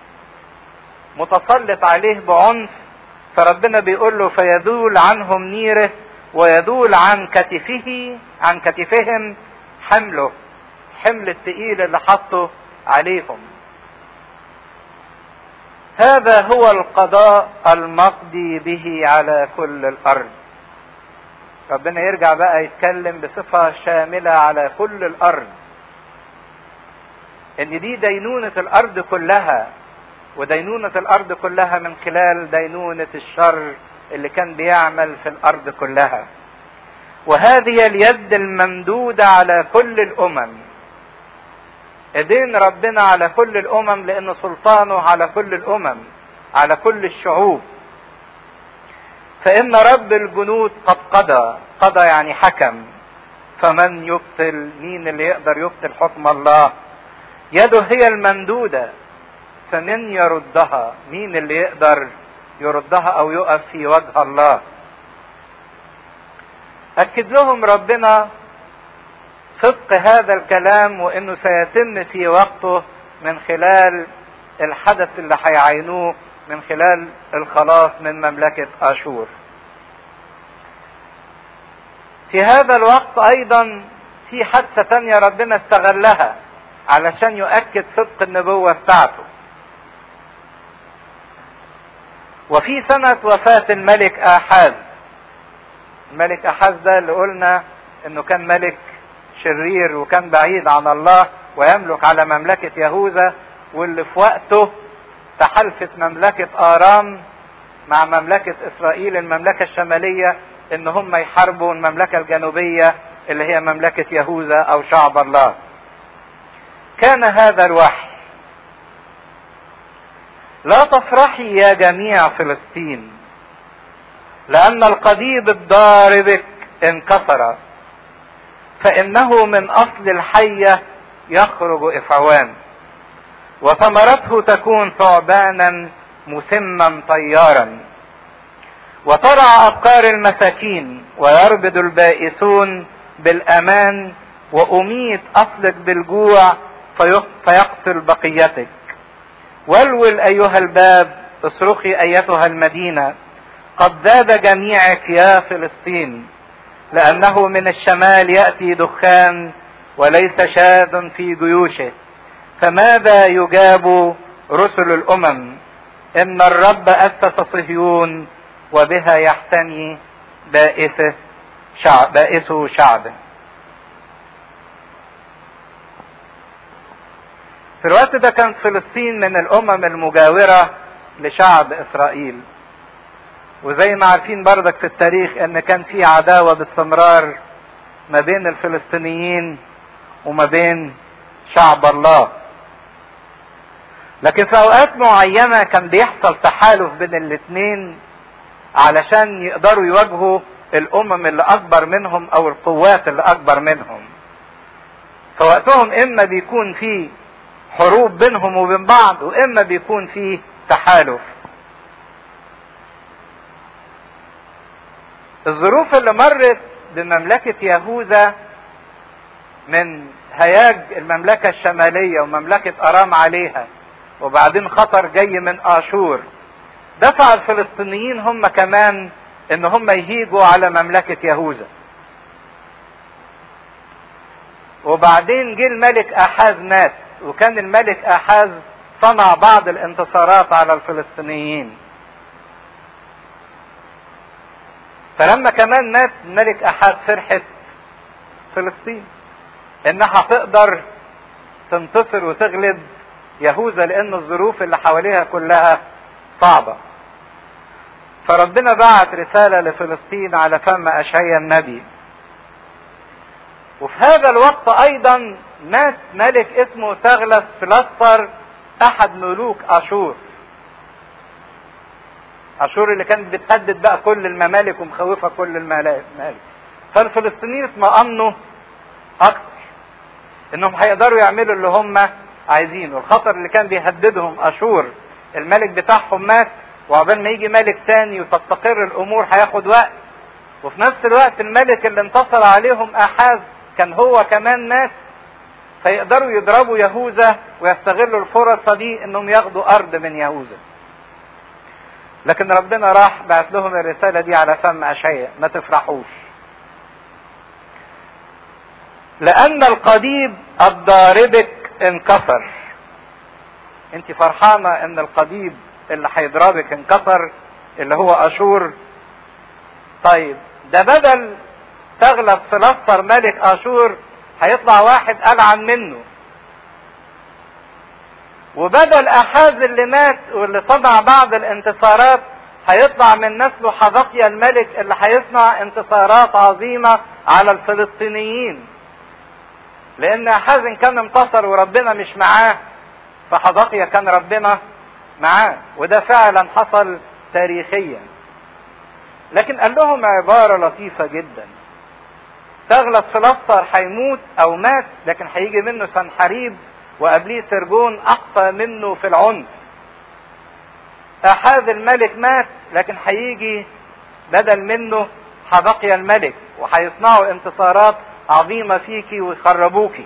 متسلط عليه بعنف فربنا بيقول له فيذول عنهم نيره ويذول عن كتفه عن كتفهم حمله حمل الثقيل اللي حطه عليهم هذا هو القضاء المقضي به على كل الارض ربنا يرجع بقى يتكلم بصفة شاملة على كل الارض ان دي دينونة الارض كلها ودينونة الارض كلها من خلال دينونة الشر اللي كان بيعمل في الارض كلها وهذه اليد الممدودة على كل الامم ايدين ربنا على كل الامم لان سلطانه على كل الامم على كل الشعوب فان رب الجنود قد قضى قضى يعني حكم فمن يبطل مين اللي يقدر يبطل حكم الله يده هي الممدودة فمن يردها مين اللي يقدر يردها او يقف في وجه الله اكد لهم ربنا صدق هذا الكلام وانه سيتم في وقته من خلال الحدث اللي هيعينوه من خلال الخلاص من مملكة اشور في هذا الوقت ايضا في حادثة تانية ربنا استغلها علشان يؤكد صدق النبوة بتاعته وفي سنة وفاة الملك آحاز الملك آحاز ده اللي قلنا انه كان ملك شرير وكان بعيد عن الله ويملك على مملكة يهوذا واللي في وقته تحالفت مملكة آرام مع مملكة إسرائيل المملكة الشمالية إن هم يحاربوا المملكة الجنوبية اللي هي مملكة يهوذا أو شعب الله. كان هذا الوحي لا تفرحي يا جميع فلسطين لأن القضيب الضاربك انكسر فإنه من أصل الحية يخرج إفعوان وثمرته تكون ثعبانا مسما طيارا وترعى أبقار المساكين ويربد البائسون بالأمان وأميت أصلك بالجوع فيقتل بقيتك ولول أيها الباب اصرخي أيتها المدينة قد ذاب جميعك يا فلسطين لأنه من الشمال يأتي دخان وليس شاذ في جيوشه فماذا يجاب رسل الأمم إن الرب أسس صهيون وبها يحتمي بائسه شعب بائسه شعبه في الوقت ده كانت فلسطين من الأمم المجاورة لشعب إسرائيل وزي ما عارفين بردك في التاريخ ان كان في عداوة باستمرار ما بين الفلسطينيين وما بين شعب الله لكن في اوقات معينة كان بيحصل تحالف بين الاثنين علشان يقدروا يواجهوا الامم اللي اكبر منهم او القوات اللي اكبر منهم فوقتهم اما بيكون في حروب بينهم وبين بعض واما بيكون في تحالف الظروف اللي مرت بمملكة يهوذا من هياج المملكة الشمالية ومملكة أرام عليها وبعدين خطر جاي من آشور دفع الفلسطينيين هم كمان ان هم يهيجوا على مملكة يهوذا وبعدين جه الملك احاز مات وكان الملك احاز صنع بعض الانتصارات على الفلسطينيين فلما كمان مات الملك احاز فرحت فلسطين انها تقدر تنتصر وتغلب يهوذا لان الظروف اللي حواليها كلها صعبه فربنا بعت رسالة لفلسطين على فم أشعيا النبي وفي هذا الوقت أيضا مات ملك اسمه تغلس فلسطر أحد ملوك أشور أشور اللي كانت بتهدد بقى كل الممالك ومخوفة كل الممالك فالفلسطينيين اطمأنوا أكتر إنهم هيقدروا يعملوا اللي هم عايزينه الخطر اللي كان بيهددهم أشور الملك بتاعهم مات وعقبال ما يجي ملك تاني وتستقر الامور هياخد وقت وفي نفس الوقت الملك اللي انتصر عليهم احاز كان هو كمان مات فيقدروا يضربوا يهوذا ويستغلوا الفرصة دي انهم ياخدوا ارض من يهوذا لكن ربنا راح بعت لهم الرسالة دي على فم اشعياء ما تفرحوش لان القضيب الضاربك انكسر انت فرحانة ان القضيب اللي هيضربك انكسر اللي هو اشور طيب ده بدل تغلب فلسطر ملك اشور هيطلع واحد العن منه وبدل احاز اللي مات واللي صنع بعض الانتصارات هيطلع من نسله حبقيا الملك اللي هيصنع انتصارات عظيمة على الفلسطينيين لان احاز كان انتصر وربنا مش معاه فحبقيا كان ربنا معاه وده فعلا حصل تاريخيا لكن قال لهم عبارة لطيفة جدا تغلط فلسطر هيموت او مات لكن هيجي منه سنحريب وقبليه سرجون اقصى منه في العنف احاذ الملك مات لكن هيجي بدل منه حبقي الملك وهيصنعوا انتصارات عظيمة فيكي ويخربوكي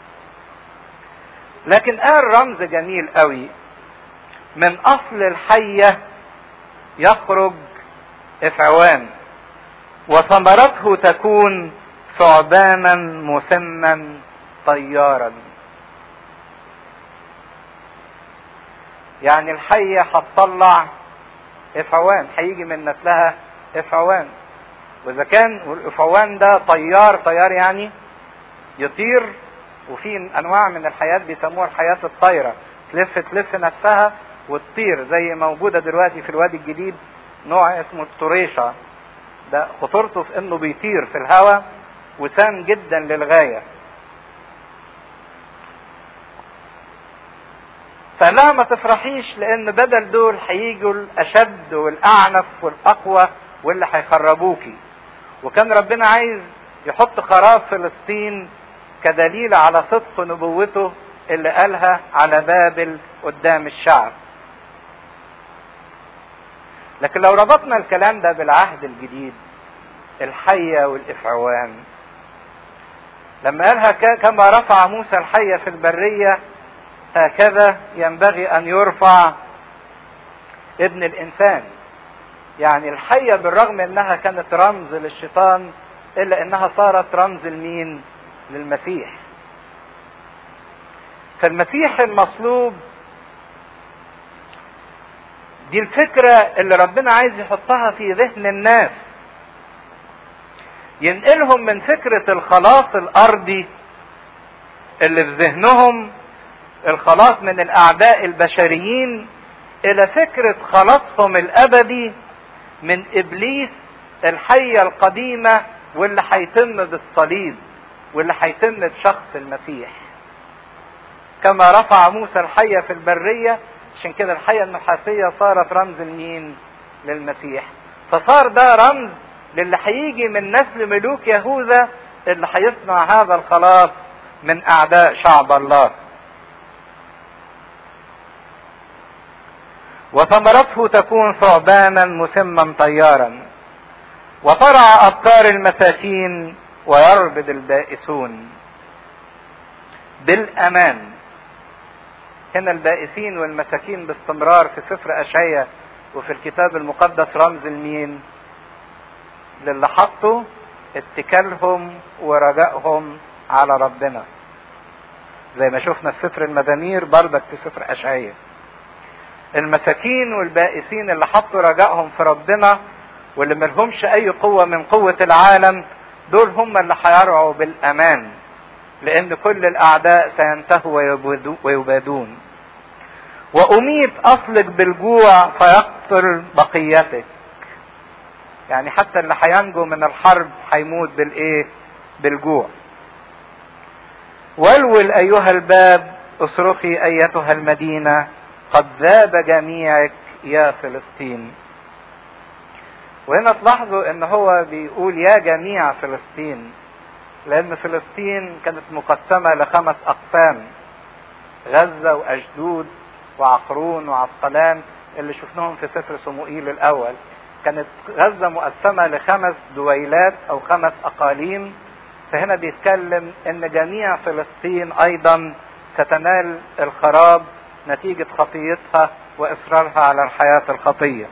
لكن قال رمز جميل قوي من اصل الحية يخرج افعوان وثمرته تكون ثعبانا مسما طيارا يعني الحية هتطلع افعوان هيجي من نسلها افعوان واذا كان الافعوان ده طيار طيار يعني يطير وفي انواع من الحياة بيسموها الحياة الطايرة تلف تلف نفسها وتطير زي موجودة دلوقتي في الوادي الجديد نوع اسمه الطريشة ده خطورته في انه بيطير في الهواء وسام جدا للغاية فقال لها ما تفرحيش لان بدل دول هيجوا الاشد والاعنف والاقوى واللي هيخربوكي وكان ربنا عايز يحط خراب فلسطين كدليل على صدق نبوته اللي قالها على بابل قدام الشعب لكن لو ربطنا الكلام ده بالعهد الجديد الحية والإفعوان لما قالها كما رفع موسى الحية في البرية هكذا ينبغي أن يرفع ابن الإنسان يعني الحية بالرغم أنها كانت رمز للشيطان إلا أنها صارت رمز لمين للمسيح فالمسيح المصلوب دي الفكرة اللي ربنا عايز يحطها في ذهن الناس ينقلهم من فكرة الخلاص الأرضي اللي في ذهنهم الخلاص من الأعداء البشريين إلى فكرة خلاصهم الأبدي من إبليس الحية القديمة واللي هيتم بالصليب واللي هيتم بشخص المسيح كما رفع موسى الحية في البرية عشان كده الحية النحاسية صارت رمز لمين؟ للمسيح. فصار ده رمز للي هيجي من نسل ملوك يهوذا اللي هيصنع هذا الخلاص من أعداء شعب الله. وثمرته تكون ثعبانا مسما طيارا وترعى أبكار المساكين ويربد البائسون بالأمان هنا البائسين والمساكين باستمرار في سفر أشعية وفي الكتاب المقدس رمز المين للي حطوا اتكالهم ورجائهم على ربنا زي ما شفنا في سفر المزامير بردك في سفر اشعياء المساكين والبائسين اللي حطوا رجائهم في ربنا واللي ملهمش اي قوة من قوة العالم دول هم اللي هيرعوا بالامان لان كل الاعداء سينتهوا ويبادون واميت اصلك بالجوع فيقتل بقيتك يعني حتى اللي هينجو من الحرب هيموت بالايه بالجوع ولول ايها الباب اصرخي ايتها المدينه قد ذاب جميعك يا فلسطين وهنا تلاحظوا ان هو بيقول يا جميع فلسطين لان فلسطين كانت مقسمه لخمس اقسام غزه واشدود وعقرون وعسقلان اللي شفناهم في سفر صموئيل الاول كانت غزه مقسمه لخمس دويلات او خمس اقاليم فهنا بيتكلم ان جميع فلسطين ايضا ستنال الخراب نتيجه خطيتها واصرارها على الحياه الخطيه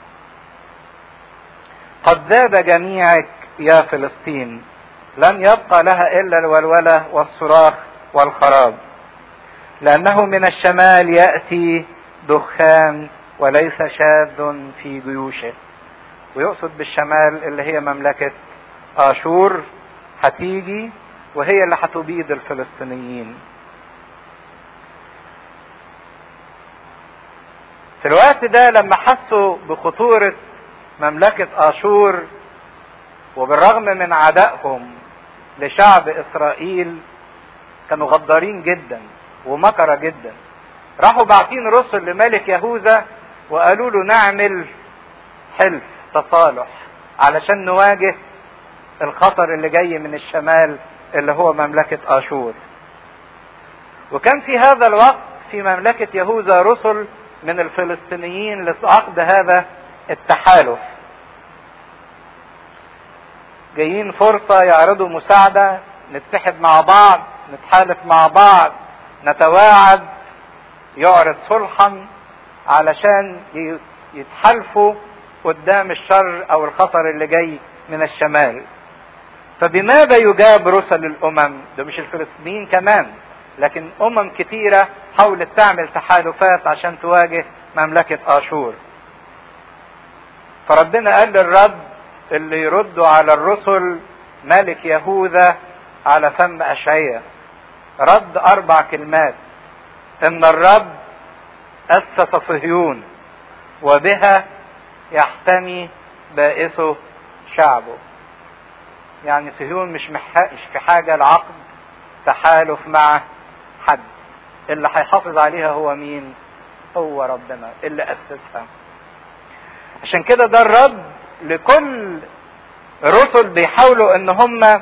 قد ذاب جميعك يا فلسطين لن يبقى لها الا الولوله والصراخ والخراب لانه من الشمال ياتي دخان وليس شاذ في جيوشه ويقصد بالشمال اللي هي مملكه اشور هتيجي وهي اللي هتبيد الفلسطينيين في الوقت ده لما حسوا بخطورة مملكة آشور وبالرغم من عدائهم لشعب إسرائيل كانوا غدارين جدا ومكرة جدا راحوا باعتين رسل لملك يهوذا وقالوا له نعمل حلف تصالح علشان نواجه الخطر اللي جاي من الشمال اللي هو مملكة آشور وكان في هذا الوقت في مملكة يهوذا رسل من الفلسطينيين لعقد هذا التحالف جايين فرصة يعرضوا مساعدة نتحد مع بعض نتحالف مع بعض نتواعد يعرض صلحا علشان يتحالفوا قدام الشر او الخطر اللي جاي من الشمال فبماذا يجاب رسل الامم ده مش الفلسطينيين كمان لكن امم كتيرة حاولت تعمل تحالفات عشان تواجه مملكة اشور فربنا قال للرب اللي يردوا على الرسل ملك يهوذا على فم اشعياء رد اربع كلمات ان الرب اسس صهيون وبها يحتمي بائسه شعبه يعني صهيون مش مش في حاجه لعقد تحالف مع حد اللي هيحافظ عليها هو مين هو ربنا اللي اسسها عشان كده ده الرد لكل رسل بيحاولوا ان هم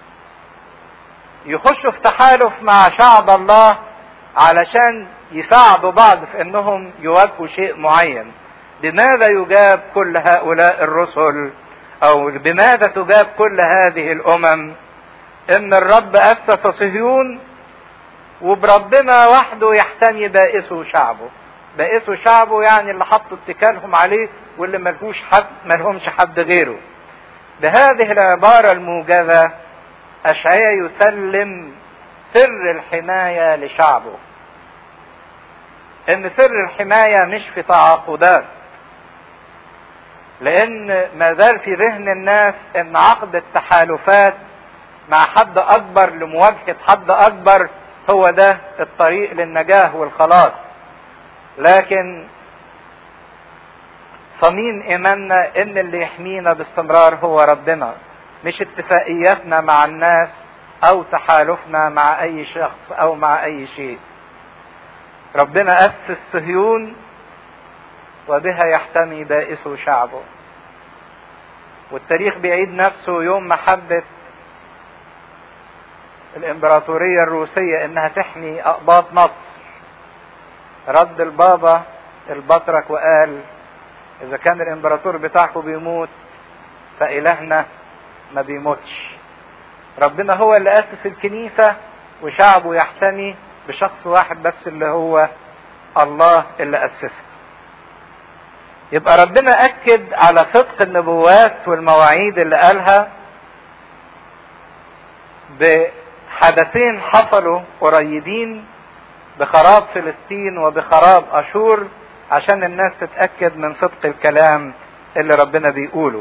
يخشوا في تحالف مع شعب الله علشان يساعدوا بعض في انهم يواجهوا شيء معين بماذا يجاب كل هؤلاء الرسل او بماذا تجاب كل هذه الامم ان الرب اسس صهيون وبربنا وحده يحتمي بائسه شعبه بائسه شعبه يعني اللي حطوا اتكالهم عليه واللي ملهوش حد ملهمش حد غيره بهذه العبارة الموجزة أشعيا يسلم سر الحماية لشعبه ان سر الحماية مش في تعاقدات لان ما زال في ذهن الناس ان عقد التحالفات مع حد اكبر لمواجهة حد اكبر هو ده الطريق للنجاة والخلاص لكن صميم ايماننا ان اللي يحمينا باستمرار هو ربنا مش اتفاقياتنا مع الناس او تحالفنا مع اي شخص او مع اي شيء ربنا اسس صهيون وبها يحتمي بائس شعبه والتاريخ بيعيد نفسه يوم محبة الامبراطورية الروسية انها تحمي اقباط مصر رد البابا البطرك وقال اذا كان الامبراطور بتاعكم بيموت فالهنا ما بيموتش ربنا هو اللي اسس الكنيسة وشعبه يحتمي بشخص واحد بس اللي هو الله اللي اسسها يبقى ربنا اكد على صدق النبوات والمواعيد اللي قالها بحدثين حصلوا قريبين بخراب فلسطين وبخراب اشور عشان الناس تتاكد من صدق الكلام اللي ربنا بيقوله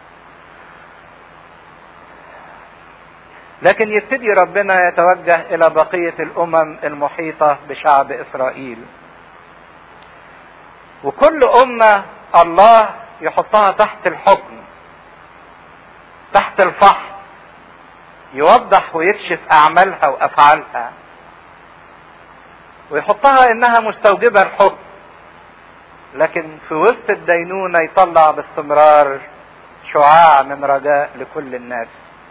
لكن يبتدي ربنا يتوجه الى بقيه الامم المحيطه بشعب اسرائيل وكل امه الله يحطها تحت الحكم تحت الفحص يوضح ويكشف اعمالها وافعالها ويحطها انها مستوجبه الحكم لكن في وسط الدينونه يطلع باستمرار شعاع من رجاء لكل الناس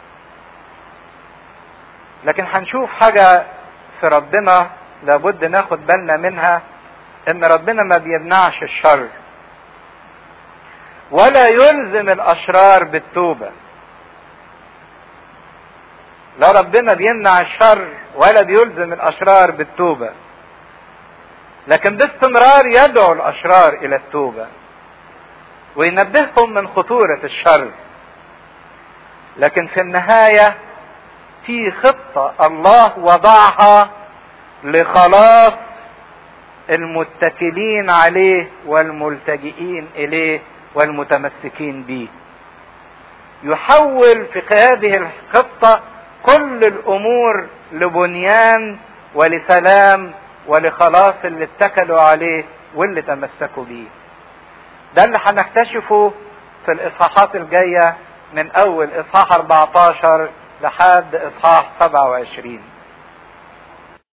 لكن هنشوف حاجه في ربنا لابد ناخد بالنا منها ان ربنا ما بيمنعش الشر ولا يلزم الاشرار بالتوبه لا ربنا بيمنع الشر ولا بيلزم الاشرار بالتوبه لكن باستمرار يدعو الاشرار الى التوبه وينبههم من خطوره الشر لكن في النهايه في خطه الله وضعها لخلاص المتكلين عليه والملتجئين اليه والمتمسكين به يحول في هذه الخطه كل الامور لبنيان ولسلام ولخلاص اللي اتكلوا عليه واللي تمسكوا بيه ده اللي هنكتشفه في الاصحاحات الجايه من اول اصحاح 14 لحد اصحاح 27